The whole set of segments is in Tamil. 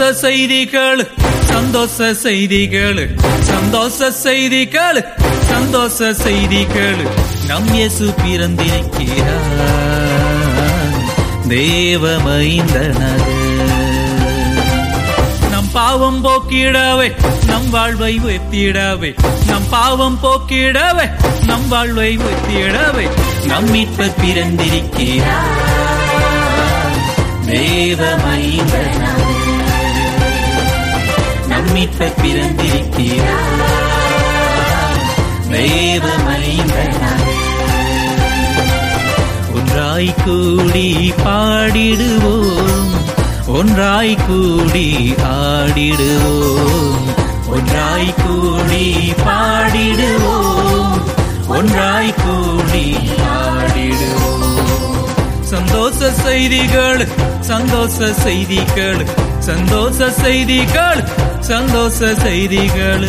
செய்திகள் சந்தோஷ செய்திகள் சந்தோஷ செய்திகள் சந்தோஷ செய்திகள் நம் இயேசு பிறந்திருக்கிறார் தேவமைந்தனது நம் பாவம் போக்கிடவே நம் வாழ்வை உயர்த்திடவே நம் பாவம் போக்கிடவே நம் வாழ்வை உயர்த்திடவே நம் மீட்பர் பிறந்திருக்கிறார் தேவமைந்தனது நம் மீட்பர் பிறந்திருக்கிறார் தேவமைந்தனது ஒன்றாய் கூடி பாடிடுவோம் ஒன்றாய் கூடி ஆடிடுவோம் ஒன்றாய் கூடி பாடிடுவோம் ஒன்றாய் கூடி ஆடிடுவோம் சந்தோஷ செய்திகள் சந்தோஷ செய்திகள் சந்தோஷ செய்திகள் சந்தோஷ செய்திகள்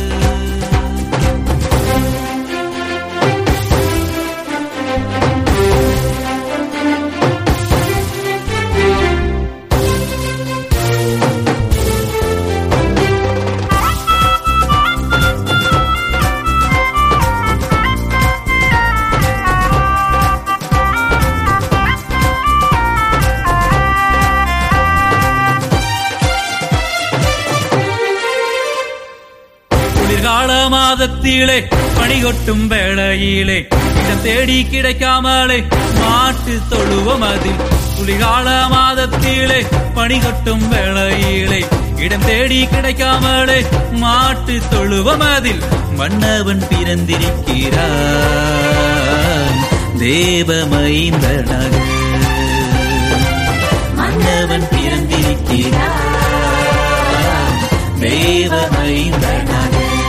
குளிர்கால மாதத்திலே பணிகொட்டும் வேளையிலே இடம் தேடி கிடைக்காமலே மாட்டு தொழுவம் அதில் குளிர்கால மாதத்திலே பணிகொட்டும் வேளையிலே இடம் தேடி கிடைக்காமலே மாட்டு தொழுவம் அதில் மன்னவன் பிறந்திருக்கிறான் தேவமைந்தனக மன்னவன் பிறந்திருக்கிறான் தேவமைந்தனக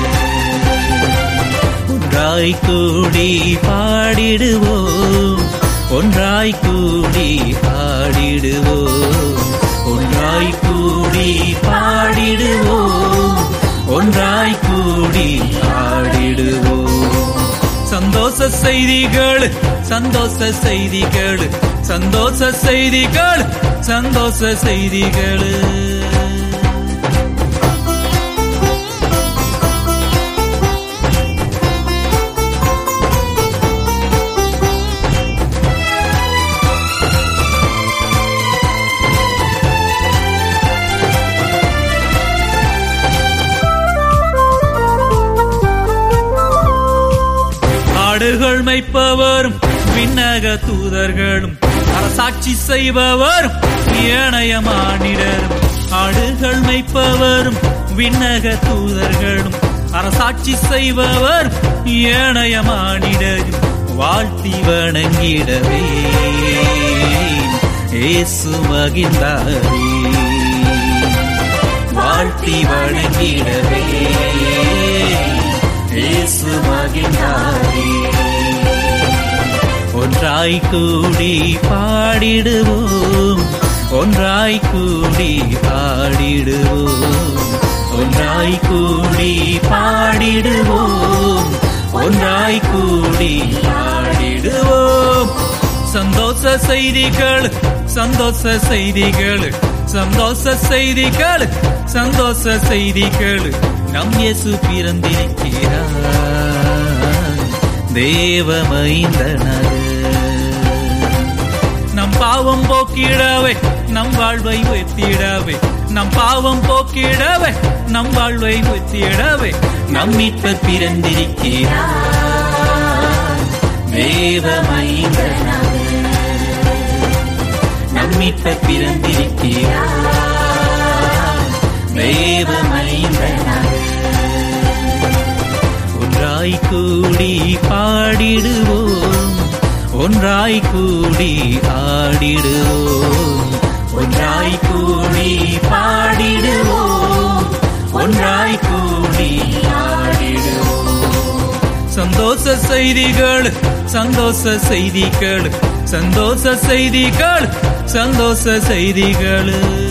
ஒன்றாய் கூடி பாடிடுவோம் ஒன்றாய் கூடி பாடிடுவோம் ஒன்றாய் கூடி பாடிடுவோம் ஒன்றாய் கூடி பாடிடுவோம் சந்தோஷ செய்திகள் சந்தோஷ செய்திகள் சந்தோஷ செய்திகள் சந்தோஷ செய்திகள் ஆடுகள் மைப்பவரும் விண்ணக தூதர்களும் அரசாட்சி செய்பவரும் ஏனைய மானிடரும் ஆடுகள் மைப்பவரும் விண்ணக தூதர்களும் அரசாட்சி செய்பவர் ஏனைய மானிடரும் வாழ்த்தி வணங்கிடவே ஏசு மகிழ்ந்தாரே வாழ்த்தி வணங்கிடவே இயேசு மகிழ்ந்தாரே ஒன்றாய் கூடி பாடிடுவோம் ஒன்றாய் கூடி பாடிடுவோம் ஒன்றாய் கூடி பாடிடுவோம் ஒன்றாய் கூடி பாடிடுவோம் சந்தோஷ செய்திகள் சந்தோஷ செய்திகள் சந்தோஷ செய்திகள் சந்தோஷ செய்திகள் நம் இயேசு பிறந்திருக்கிறார் தேவமைந்தனது நம் பாவம் போக்கிடவே நம் வாழ்வை உயர்த்திடவே நம் பாவம் போக்கிடவே நம் வாழ்வை உயர்த்திடவே நம் மீட்பர் பிறந்திருக்கிறார் தேவமைந்தனது நம் மீட்பர் பிறந்திருக்கிறார் தேவமைந்தனது ஒன்றாய் கூடி பாடிடுவோம் ஒன்றாய் கூடி ஆடிடுவோம் ஒன்றாய் கூடி பாடிடுவோம் ஒன்றாய் கூடி ஆடிடுவோம் சந்தோஷ செய்திகள் சந்தோஷ செய்திகள் சந்தோஷ செய்திகள் சந்தோஷ செய்திகள்